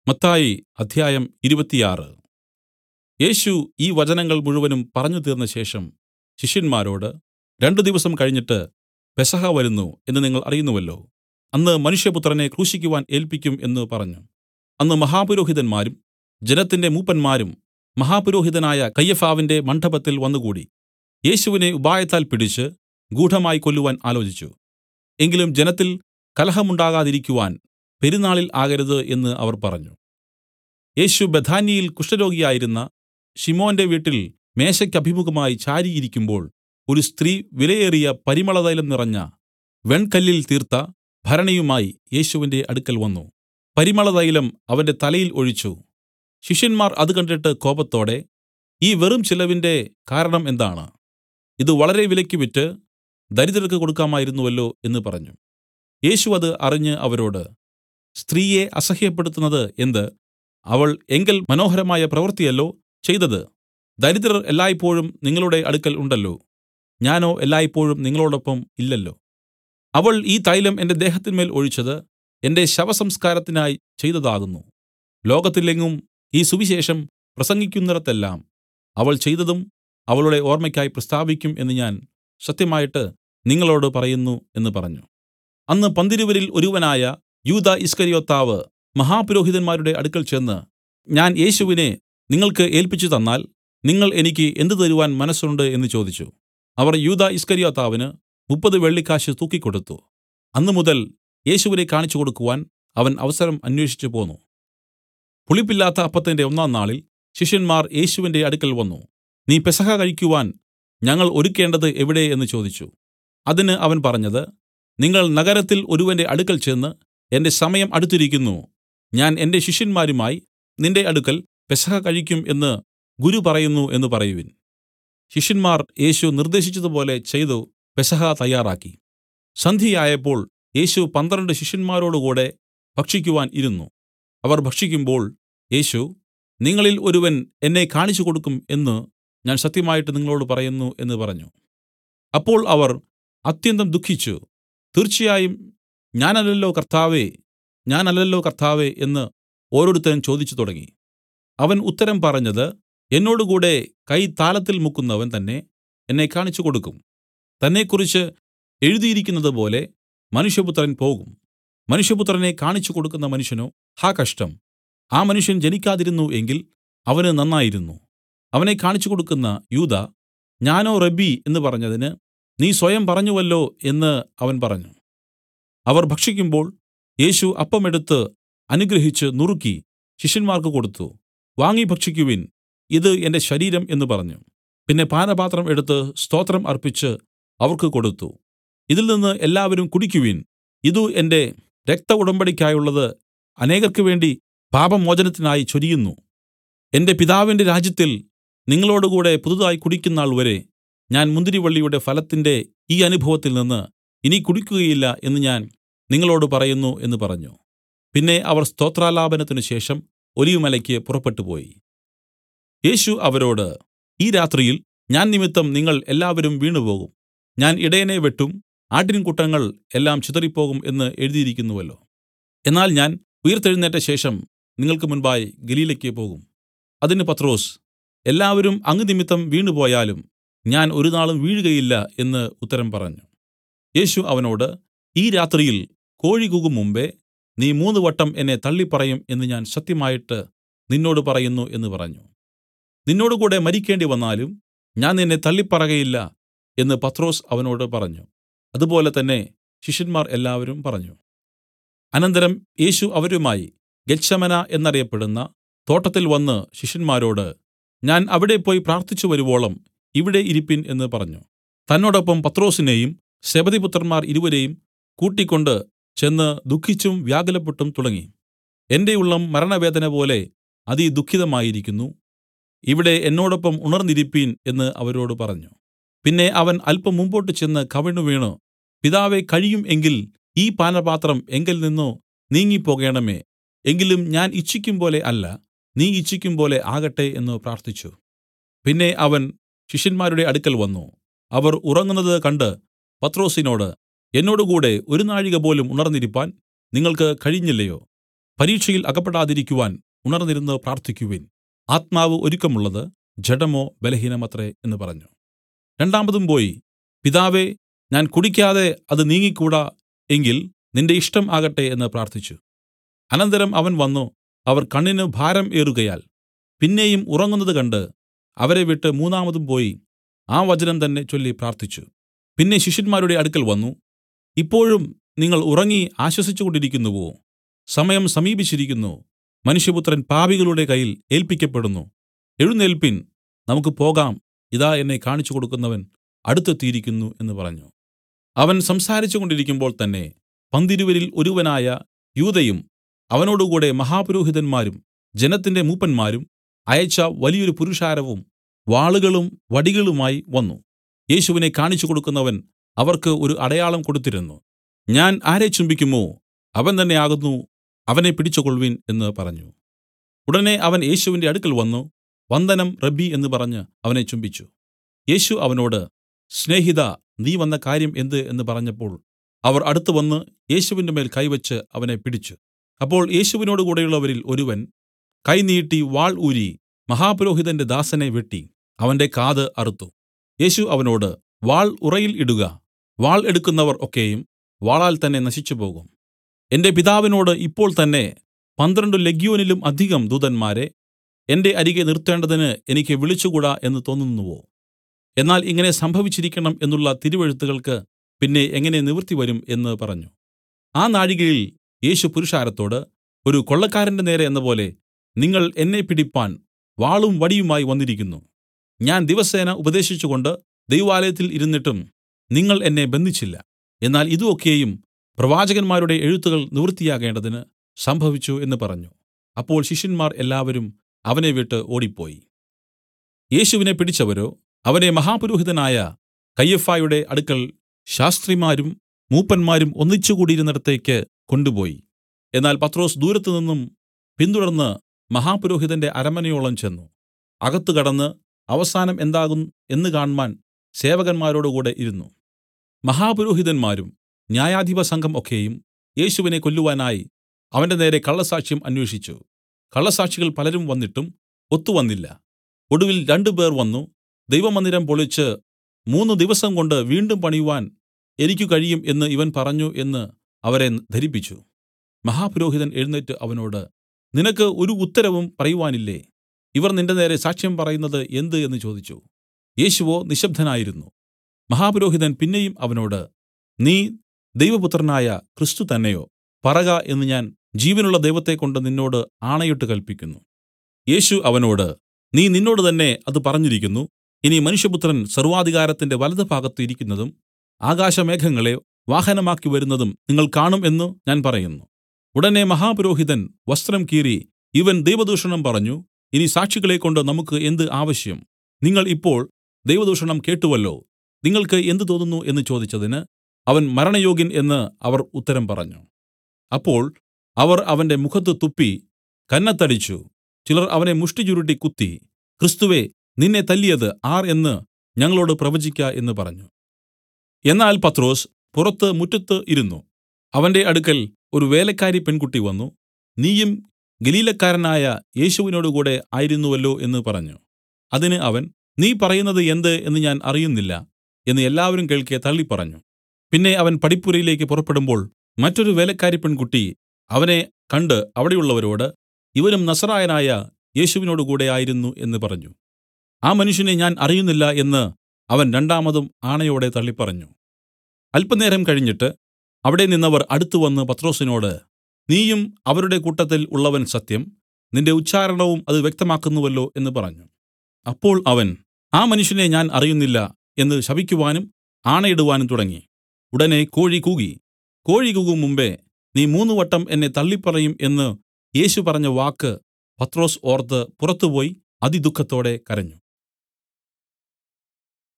മത്തായി അധ്യായം ഇരുപത്തിയാറ് യേശു ഈ വചനങ്ങൾ മുഴുവനും പറഞ്ഞുതീർന്നശേഷം ശിഷ്യന്മാരോട് രണ്ടു ദിവസം കഴിഞ്ഞിട്ട് പെസഹ വരുന്നു എന്ന് നിങ്ങൾ അറിയുന്നുവല്ലോ അന്ന് മനുഷ്യപുത്രനെ ക്രൂശിക്കുവാൻ ഏല്പിക്കും എന്നു പറഞ്ഞു അന്ന് മഹാപുരോഹിതന്മാരും ജനത്തിന്റെ മൂപ്പന്മാരും മഹാപുരോഹിതനായ കയ്യഫാവിന്റെ മണ്ഡപത്തിൽ വന്നുകൂടി യേശുവിനെ ഉപായത്താൽ പിടിച്ച് ഗൂഢമായി കൊല്ലുവാൻ ആലോചിച്ചു എങ്കിലും ജനത്തിൽ കലഹമുണ്ടാകാതിരിക്കുവാൻ പെരുന്നാളിൽ ആകരുത് എന്ന് അവർ പറഞ്ഞു യേശു ബേഥാന്യയിൽ കുഷ്ഠരോഗിയായിരുന്ന ശിമോന്റെ വീട്ടിൽ മേശയ്ക്കഭിമുഖമായി ചാരി ഇരിക്കുമ്പോൾ ഒരു സ്ത്രീ വിലയേറിയ പരിമളതൈലം നിറഞ്ഞ വെൺകല്ലിൽ തീർത്ത ഭരണിയുമായി യേശുവിന്റെ അടുക്കൽ വന്നു പരിമളതൈലം അവന്റെ തലയിൽ ഒഴിച്ചു ശിഷ്യന്മാർ അത് കണ്ടിട്ട് കോപത്തോടെ ഈ വെറും ചിലവിന്റെ കാരണം എന്താണ് ഇത് വളരെ വിലയ്ക്ക് വിറ്റ് ദരിദ്രർക്ക് കൊടുക്കാമായിരുന്നുവല്ലോ എന്ന് പറഞ്ഞു യേശു അത് അറിഞ്ഞ് അവരോട് സ്ത്രീയെ അസഹ്യപ്പെടുത്തുന്നത് എന്ത് അവൾ എങ്കൽ മനോഹരമായ പ്രവൃത്തിയല്ലോ ചെയ്തത് ദരിദ്രർ എല്ലായ്പോഴും നിങ്ങളുടെ അടുക്കൽ ഉണ്ടല്ലോ ഞാനോ എല്ലായ്പോഴും നിങ്ങളോടൊപ്പം ഇല്ലല്ലോ അവൾ ഈ തൈലം എന്റെ ദേഹത്തിന്മേൽ ഒഴിച്ചത് എന്റെ ശവസംസ്കാരത്തിനായി ചെയ്തതാകുന്നു ലോകത്തിലെങ്ങും ഈ സുവിശേഷം പ്രസംഗിക്കുന്നിടത്തെല്ലാം അവൾ ചെയ്തതും അവളുടെ ഓർമ്മയ്ക്കായി പ്രസ്താവിക്കും എന്ന് ഞാൻ സത്യമായിട്ട് നിങ്ങളോടു പറയുന്നു എന്ന് പറഞ്ഞു അന്ന് പന്തിരുവരിൽ ഒരുവനായ യൂദാ ഇസ്കര്യോത്താവ് മഹാപുരോഹിതന്മാരുടെ അടുക്കൽ ചെന്ന് ഞാൻ യേശുവിനെ നിങ്ങൾക്ക് ഏല്പിച്ചു തന്നാൽ നിങ്ങൾ എനിക്ക് എന്ത് തരുവാൻ മനസ്സുണ്ട് എന്ന് ചോദിച്ചു അവർ യൂദാ ഇസ്കര്യോത്താവിന് മുപ്പത് വെള്ളിക്കാശ് തൂക്കിക്കൊടുത്തു അന്നുമുതൽ യേശുവിനെ കാണിച്ചു കൊടുക്കുവാൻ അവൻ അവസരം അന്വേഷിച്ചു പോന്നു പുളിപ്പില്ലാത്ത അപ്പത്തിന്റെ ഒന്നാം നാളിൽ ശിഷ്യന്മാർ യേശുവിന്റെ അടുക്കൽ വന്നു നീ പെസഹ കഴിക്കുവാൻ ഞങ്ങൾ ഒരുക്കേണ്ടത് എവിടെ എന്ന് ചോദിച്ചു അതിന് അവൻ പറഞ്ഞത് നിങ്ങൾ നഗരത്തിൽ ഒരുവന്റെ അടുക്കൽ ചെന്ന് എന്റെ സമയം അടുത്തിരിക്കുന്നു ഞാൻ എന്റെ ശിഷ്യന്മാരുമായി നിന്റെ അടുക്കൽ പെസഹ കഴിക്കും എന്ന് ഗുരു പറയുന്നു എന്ന് പറയുവിൻ ശിഷ്യന്മാർ യേശു നിർദ്ദേശിച്ചതുപോലെ ചെയ്തു പെസഹ തയ്യാറാക്കി സന്ധ്യയായപ്പോൾ യേശു പന്ത്രണ്ട് ശിഷ്യന്മാരോടുകൂടെ ഭക്ഷിക്കുവാൻ ഇരുന്നു അവർ ഭക്ഷിക്കുമ്പോൾ യേശു നിങ്ങളിൽ ഒരുവൻ എന്നെ കാണിച്ചു കൊടുക്കും എന്ന് ഞാൻ സത്യമായിട്ട് നിങ്ങളോട് പറയുന്നു എന്ന് പറഞ്ഞു അപ്പോൾ അവർ അത്യന്തം ദുഃഖിച്ചു തീർച്ചയായും ഞാനല്ലല്ലോ കർത്താവേ ഞാനല്ലല്ലോ കർത്താവേ എന്ന് ഓരോരുത്തരും ചോദിച്ചു തുടങ്ങി അവൻ ഉത്തരം പറഞ്ഞത് എന്നോടുകൂടെ കൈ താലത്തിൽ മുക്കുന്നവൻ തന്നെ എന്നെ കാണിച്ചു കൊടുക്കും തന്നെക്കുറിച്ച് എഴുതിയിരിക്കുന്നതുപോലെ മനുഷ്യപുത്രൻ പോകും മനുഷ്യപുത്രനെ കാണിച്ചു കൊടുക്കുന്ന മനുഷ്യനോ ഹാ കഷ്ടം ആ മനുഷ്യൻ ജനിക്കാതിരുന്നു എങ്കിൽ അവന് നന്നായിരുന്നു അവനെ കാണിച്ചു കൊടുക്കുന്ന യൂദ ഞാനോ റബ്ബി എന്ന് പറഞ്ഞതിന് നീ സ്വയം പറഞ്ഞുവല്ലോ എന്ന് അവൻ പറഞ്ഞു അവർ ഭക്ഷിക്കുമ്പോൾ യേശു അപ്പം എടുത്ത് അനുഗ്രഹിച്ച് നുറുക്കി ശിഷ്യന്മാർക്ക് കൊടുത്തു വാങ്ങി ഭക്ഷിക്കുവിൻ ഇത് എന്റെ ശരീരം എന്ന് പറഞ്ഞു പിന്നെ പാനപാത്രം എടുത്ത് സ്തോത്രം അർപ്പിച്ച് അവർക്ക് കൊടുത്തു ഇതിൽ നിന്ന് എല്ലാവരും കുടിക്കുവിൻ ഇതു എന്റെ രക്ത ഉടമ്പടിക്കായുള്ളത് അനേകർക്ക് വേണ്ടി പാപമോചനത്തിനായി ചൊരിയുന്നു എന്റെ പിതാവിന്റെ രാജ്യത്തിൽ നിങ്ങളോടുകൂടെ പുതുതായി കുടിക്കുന്നാൾ വരെ ഞാൻ മുന്തിരിവള്ളിയുടെ ഫലത്തിന്റെ ഈ അനുഭവത്തിൽ നിന്ന് ഇനി കുടിക്കുകയില്ല എന്ന് ഞാൻ നിങ്ങളോട് പറയുന്നു എന്ന് പറഞ്ഞു പിന്നെ അവർ സ്തോത്രാലാപനത്തിനു ശേഷം ഒലിവുമലയ്ക്ക് പുറപ്പെട്ടുപോയി യേശു അവരോട് ഈ രാത്രിയിൽ ഞാൻ നിമിത്തം നിങ്ങൾ എല്ലാവരും വീണുപോകും ഞാൻ ഇടയനെ വെട്ടും ആട്ടിൻകൂട്ടങ്ങൾ എല്ലാം ചിതറിപ്പോകും എന്ന് എഴുതിയിരിക്കുന്നുവല്ലോ എന്നാൽ ഞാൻ ഉയിർത്തെഴുന്നേറ്റ ശേഷം നിങ്ങൾക്ക് മുൻപായി ഗലീലയ്ക്ക് പോകും അതിന് പത്രോസ് എല്ലാവരും അങ്ങ് നിമിത്തം വീണുപോയാലും ഞാൻ ഒരു നാളും വീഴുകയില്ല എന്ന് ഉത്തരം പറഞ്ഞു യേശു അവനോട് ഈ രാത്രിയിൽ കോഴി കൂകും മുമ്പേ നീ മൂന്ന് വട്ടം എന്നെ തള്ളിപ്പറയും എന്ന് ഞാൻ സത്യമായിട്ട് നിന്നോട് പറയുന്നു എന്ന് പറഞ്ഞു നിന്നോടുകൂടെ മരിക്കേണ്ടി വന്നാലും ഞാൻ നിന്നെ തള്ളിപ്പറകയില്ല എന്ന് പത്രോസ് അവനോട് പറഞ്ഞു അതുപോലെ തന്നെ ശിഷ്യന്മാർ എല്ലാവരും പറഞ്ഞു അനന്തരം യേശു അവരുമായി ഗെത്ശമന എന്നറിയപ്പെടുന്ന തോട്ടത്തിൽ വന്ന് ശിഷ്യന്മാരോട് ഞാൻ അവിടെ പോയി പ്രാർത്ഥിച്ചു വരുവോളം ഇവിടെ ഇരിപ്പിൻ എന്ന് പറഞ്ഞു തന്നോടൊപ്പം പത്രോസിനെയും സെബദിപുത്രന്മാർ ഇരുവരെയും കൂട്ടിക്കൊണ്ട് ചെന്ന് ദുഃഖിച്ചും വ്യാകുലപ്പെട്ടും തുടങ്ങി എന്റെ ഉള്ളം മരണവേദന പോലെ അതിദുഃഖിതമായിരിക്കുന്നു ഇവിടെ എന്നോടൊപ്പം ഉണർന്നിരിപ്പീൻ എന്ന് അവരോട് പറഞ്ഞു പിന്നെ അവൻ അല്പം മുമ്പോട്ട് ചെന്ന് കവിണ്ണു വീണു പിതാവെ കഴിയും എങ്കിൽ ഈ പാനപാത്രം എങ്കിൽ നിന്നു നീങ്ങിപ്പോകേണമേ എങ്കിലും ഞാൻ ഇച്ഛിക്കും പോലെ അല്ല നീ ഇച്ഛിക്കും പോലെ ആകട്ടെ എന്ന് പ്രാർത്ഥിച്ചു പിന്നെ അവൻ ശിഷ്യന്മാരുടെ അടുക്കൽ വന്നു അവർ ഉറങ്ങുന്നത് കണ്ട് പത്രൊസിനോട് എന്നോടുകൂടെ ഒരു നാഴിക പോലും ഉണർന്നിരിപ്പാൻ നിങ്ങൾക്ക് കഴിഞ്ഞില്ലയോ പരീക്ഷയിൽ അകപ്പെടാതിരിക്കുവാൻ ഉണർന്നിരുന്ന് പ്രാർത്ഥിക്കുവിൻ ആത്മാവ് ഒരുക്കമുള്ളത് ജഡമോ ബലഹീനമത്രേ എന്ന് പറഞ്ഞു രണ്ടാമതും പോയി പിതാവേ ഞാൻ കുടിക്കാതെ അത് നീങ്ങിക്കൂടാ എങ്കിൽ നിന്റെ ഇഷ്ടം ആകട്ടെ എന്ന് പ്രാർത്ഥിച്ചു അനന്തരം അവൻ വന്നു അവർ കണ്ണിന് ഭാരം ഏറുകയാൽ പിന്നെയും ഉറങ്ങുന്നത് കണ്ട് അവരെ വിട്ട് മൂന്നാമതും പോയി ആ വചനം തന്നെ ചൊല്ലി പ്രാർത്ഥിച്ചു പിന്നെ ശിഷ്യന്മാരുടെ അടുക്കൽ വന്നു ഇപ്പോഴും നിങ്ങൾ ഉറങ്ങി ആശ്വസിച്ചുകൊണ്ടിരിക്കുന്നുവോ സമയം സമീപിച്ചിരിക്കുന്നു മനുഷ്യപുത്രൻ പാപികളുടെ കയ്യിൽ ഏൽപ്പിക്കപ്പെടുന്നു എഴുന്നേൽപ്പിൻ നമുക്ക് പോകാം ഇതാ എന്നെ കാണിച്ചു കൊടുക്കുന്നവൻ അടുത്തെത്തിയിരിക്കുന്നു എന്ന് പറഞ്ഞു അവൻ സംസാരിച്ചു കൊണ്ടിരിക്കുമ്പോൾ തന്നെ പന്തിരുവരിൽ ഒരുവനായ യൂദയും അവനോടുകൂടെ മഹാപുരോഹിതന്മാരും ജനത്തിന്റെ മൂപ്പന്മാരും അയച്ച വലിയൊരു പുരുഷാരവും വാളുകളും വടികളുമായി വന്നു യേശുവിനെ കാണിച്ചു കൊടുക്കുന്നവൻ അവർക്ക് ഒരു അടയാളം കൊടുത്തിരുന്നു ഞാൻ ആരെ ചുംബിക്കുമോ അവൻ തന്നെ ആകുന്നു അവനെ പിടിച്ചുകൊൾവിൻ എന്ന് പറഞ്ഞു ഉടനെ അവൻ യേശുവിന്റെ അടുക്കൽ വന്നു വന്ദനം റബ്ബി എന്ന് പറഞ്ഞ് അവനെ ചുംബിച്ചു യേശു അവനോട് സ്നേഹിതാ നീ വന്ന കാര്യം എന്ത് എന്ന് പറഞ്ഞപ്പോൾ അവർ അടുത്തുവന്ന് യേശുവിന്റെ മേൽ കൈവച്ച് അവനെ പിടിച്ചു അപ്പോൾ യേശുവിനോട് കൂടെയുള്ളവരിൽ ഒരുവൻ കൈ നീട്ടി വാൾ ഊരി മഹാപുരോഹിതന്റെ ദാസനെ വെട്ടി അവന്റെ കാത് അറുത്തു യേശു അവനോട് വാൾ ഉറയിൽ ഇടുക വാൾ എടുക്കുന്നവർ ഒക്കെയും വാളാൽ തന്നെ നശിച്ചുപോകും എന്റെ പിതാവിനോട് ഇപ്പോൾ തന്നെ പന്ത്രണ്ട് ലെഗ്യോനിലും അധികം ദൂതന്മാരെ എന്റെ അരികെ നിർത്തേണ്ടതിന് എനിക്ക് വിളിച്ചുകൂടാ എന്ന് തോന്നുന്നുവോ എന്നാൽ ഇങ്ങനെ സംഭവിച്ചിരിക്കണം എന്നുള്ള തിരുവെഴുത്തുകൾക്ക് പിന്നെ എങ്ങനെ നിവൃത്തി വരും എന്ന് പറഞ്ഞു ആ നാഴികയിൽ യേശു പുരുഷാരത്തോട് ഒരു കൊള്ളക്കാരന്റെ നേരെ എന്നപോലെ നിങ്ങൾ എന്നെ പിടിപ്പാൻ വാളും വടിയുമായി വന്നിരിക്കുന്നു ഞാൻ ദിവസേന ഉപദേശിച്ചുകൊണ്ട് ദൈവാലയത്തിൽ ഇരുന്നിട്ടും നിങ്ങൾ എന്നെ ബന്ധിച്ചില്ല എന്നാൽ ഇതു ഒക്കെയും പ്രവാചകന്മാരുടെ എഴുത്തുകൾ നിവൃത്തിയാകേണ്ടതിന് സംഭവിച്ചു എന്ന് പറഞ്ഞു അപ്പോൾ ശിഷ്യന്മാർ എല്ലാവരും അവനെ വിട്ട് ഓടിപ്പോയി യേശുവിനെ പിടിച്ചവരോ അവനെ മഹാപുരോഹിതനായ കയ്യഫായുടെ അടുക്കൽ ശാസ്ത്രിമാരും മൂപ്പന്മാരും ഒന്നിച്ചുകൂടിയിരുന്നിടത്തേക്ക് കൊണ്ടുപോയി എന്നാൽ പത്രോസ് ദൂരത്തുനിന്നും പിന്തുടർന്ന് മഹാപുരോഹിതന്റെ അരമനയോളം ചെന്ന് അകത്ത് കടന്ന് അവസാനം എന്താകും എന്ന് കാണ്മാൻ സേവകന്മാരോടുകൂടെ ഇരുന്നു മഹാപുരോഹിതന്മാരും ന്യായാധിപ സംഘം ഒക്കെയും യേശുവിനെ കൊല്ലുവാനായി അവന്റെ നേരെ കള്ളസാക്ഷ്യം അന്വേഷിച്ചു കള്ളസാക്ഷികൾ പലരും വന്നിട്ടും ഒത്തുവന്നില്ല ഒടുവിൽ രണ്ടുപേർ വന്നു ദൈവമന്ദിരം പൊളിച്ച് മൂന്ന് ദിവസം കൊണ്ട് വീണ്ടും പണിയുവാൻ എനിക്ക് കഴിയും എന്ന് ഇവൻ പറഞ്ഞു എന്ന് അവരെ ധരിപ്പിച്ചു മഹാപുരോഹിതൻ എഴുന്നേറ്റ് അവനോട് നിനക്ക് ഒരു ഉത്തരവും പറയുവാനില്ലേ ഇവർ നിന്റെ നേരെ സാക്ഷ്യം പറയുന്നത് എന്ത് എന്ന് ചോദിച്ചു യേശുവോ നിശബ്ദനായിരുന്നു മഹാപുരോഹിതൻ പിന്നെയും അവനോട് നീ ദൈവപുത്രനായ ക്രിസ്തു തന്നെയോ പറക എന്ന് ഞാൻ ജീവനുള്ള ദൈവത്തെക്കൊണ്ട് നിന്നോട് ആണയിട്ട് കൽപ്പിക്കുന്നു യേശു അവനോട് നീ നിന്നോട് തന്നെ അത് പറഞ്ഞിരിക്കുന്നു ഇനി മനുഷ്യപുത്രൻ സർവാധികാരത്തിന്റെ വലതുഭാഗത്ത് ഇരിക്കുന്നതും ആകാശമേഘങ്ങളെ വാഹനമാക്കി വരുന്നതും നിങ്ങൾ കാണും എന്നു ഞാൻ പറയുന്നു ഉടനെ മഹാപുരോഹിതൻ വസ്ത്രം കീറി ഇവൻ ദൈവദൂഷണം പറഞ്ഞു ഇനി സാക്ഷികളെ കൊണ്ട് നമുക്ക് എന്ത് ആവശ്യം നിങ്ങൾ ഇപ്പോൾ ദൈവദൂഷണം കേട്ടുവല്ലോ നിങ്ങൾക്ക് എന്ത് തോന്നുന്നു എന്ന് ചോദിച്ചതിന് അവൻ മരണയോഗ്യൻ എന്ന് അവർ ഉത്തരം പറഞ്ഞു അപ്പോൾ അവർ അവന്റെ മുഖത്ത് തുപ്പി കന്നത്തടിച്ചു ചിലർ അവനെ മുഷ്ടി ചുരുട്ടി കുത്തി ക്രിസ്തുവേ നിന്നെ തല്ലിയത് ആർ എന്ന് ഞങ്ങളോട് പ്രവചിക്ക എന്ന് പറഞ്ഞു എന്നാൽ പത്രോസ് പുറത്ത് മുറ്റത്ത് ഇരുന്നു അവന്റെ അടുക്കൽ ഒരു വേലക്കാരി പെൺകുട്ടി വന്നു നീയും ഗലീലക്കാരനായ യേശുവിനോടുകൂടെ ആയിരുന്നുവല്ലോ എന്ന് പറഞ്ഞു അതിന് അവൻ നീ പറയുന്നത് എന്ത് എന്ന് ഞാൻ അറിയുന്നില്ല എന്ന് എല്ലാവരും കേൾക്കെ തള്ളിപ്പറഞ്ഞു പിന്നെ അവൻ പടിപ്പുരയിലേക്ക് പുറപ്പെടുമ്പോൾ മറ്റൊരു വേലക്കാരി പെൺകുട്ടി അവനെ കണ്ട് അവിടെയുള്ളവരോട് ഇവനും നസറായനായ യേശുവിനോടുകൂടെ ആയിരുന്നു എന്ന് പറഞ്ഞു ആ മനുഷ്യനെ ഞാൻ അറിയുന്നില്ല എന്ന് അവൻ രണ്ടാമതും ആണയോടെ തള്ളിപ്പറഞ്ഞു അല്പനേരം കഴിഞ്ഞിട്ട് അവിടെ നിന്നവർ അടുത്തുവന്ന് പത്രോസിനോട് നീയും അവരുടെ കൂട്ടത്തിൽ ഉള്ളവൻ സത്യം നിന്റെ ഉച്ചാരണവും അത് വ്യക്തമാക്കുന്നുവല്ലോ എന്ന് പറഞ്ഞു അപ്പോൾ അവൻ ആ മനുഷ്യനെ ഞാൻ അറിയുന്നില്ല എന്ന് ശപിക്കുവാനും ആണയിടുവാനും തുടങ്ങി ഉടനെ കോഴി കൂകി കോഴി കൂകും മുമ്പേ നീ മൂന്നുവട്ടം എന്നെ തള്ളിപ്പറയും എന്ന് യേശു പറഞ്ഞ വാക്ക് പത്രോസ് ഓർത്ത് പുറത്തുപോയി അതിദുഃഖത്തോടെ കരഞ്ഞു